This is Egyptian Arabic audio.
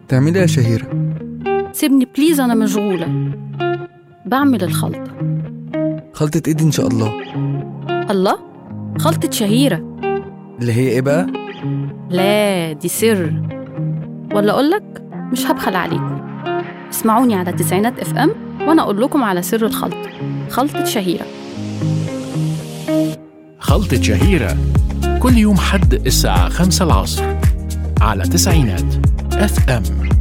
تعملي إيه يا شهيرة سيبني بليز أنا مشغولة بعمل الخلطة خلطة ايدي ان شاء الله الله خلطة شهيرة اللي هي ايه بقى لا دي سر ولا أقولك مش هبخل عليكم اسمعوني على تسعينات اف ام وأنا أقول لكم على سر الخلطة خلطة شهيرة خلطة شهيرة كل يوم حد الساعة خمسة العصر على تسعينات اف ام